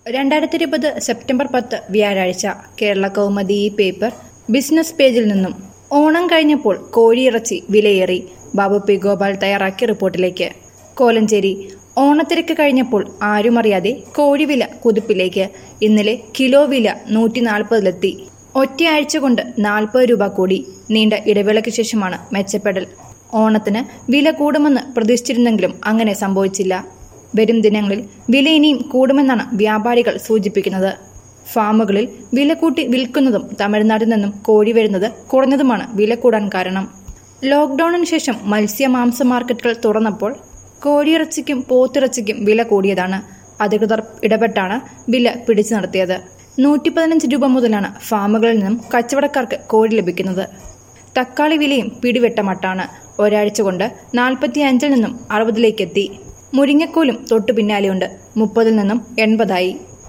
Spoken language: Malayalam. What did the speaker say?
രണ്ടായിരത്തി ഇരുപത് സെപ്റ്റംബർ പത്ത് വ്യാഴാഴ്ച കേരള കൗമുദി ഈ പേപ്പർ ബിസിനസ് പേജിൽ നിന്നും ഓണം കഴിഞ്ഞപ്പോൾ കോഴിയിറച്ചി വിലയേറി ബാബു പി ഗോപാൽ തയ്യാറാക്കിയ റിപ്പോർട്ടിലേക്ക് കോലഞ്ചേരി ഓണത്തിരക്ക് കഴിഞ്ഞപ്പോൾ ആരുമറിയാതെ കോഴിവില കുതിപ്പിലേക്ക് ഇന്നലെ കിലോ വില നൂറ്റി നാൽപ്പതിലെത്തി ഒറ്റയാഴ്ച കൊണ്ട് നാൽപ്പത് രൂപ കൂടി നീണ്ട ഇടവേളയ്ക്ക് ശേഷമാണ് മെച്ചപ്പെടൽ ഓണത്തിന് വില കൂടുമെന്ന് പ്രതീക്ഷിച്ചിരുന്നെങ്കിലും അങ്ങനെ സംഭവിച്ചില്ല വരും ദിനങ്ങളിൽ വില ഇനിയും കൂടുമെന്നാണ് വ്യാപാരികൾ സൂചിപ്പിക്കുന്നത് ഫാമുകളിൽ വില കൂട്ടി വിൽക്കുന്നതും തമിഴ്നാട്ടിൽ നിന്നും കോഴി വരുന്നത് കുറഞ്ഞതുമാണ് വില കൂടാൻ കാരണം ലോക്ക്ഡൌണിന് ശേഷം മത്സ്യ മാംസ മാർക്കറ്റുകൾ തുറന്നപ്പോൾ കോഴിയിറച്ചിക്കും പോത്തിറച്ചിക്കും വില കൂടിയതാണ് അധികൃതർ ഇടപെട്ടാണ് വില പിടിച്ചു നടത്തിയത് നൂറ്റി പതിനഞ്ച് രൂപ മുതലാണ് ഫാമുകളിൽ നിന്നും കച്ചവടക്കാർക്ക് കോഴി ലഭിക്കുന്നത് തക്കാളി വിലയും പിടിവെട്ട മട്ടാണ് ഒരാഴ്ച കൊണ്ട് നാൽപ്പത്തി അഞ്ചിൽ നിന്നും അറുപതിലേക്കെത്തി മുരിങ്ങക്കോലും തൊട്ടു പിന്നാലെയുണ്ട് മുപ്പതിൽ നിന്നും എൺപതായി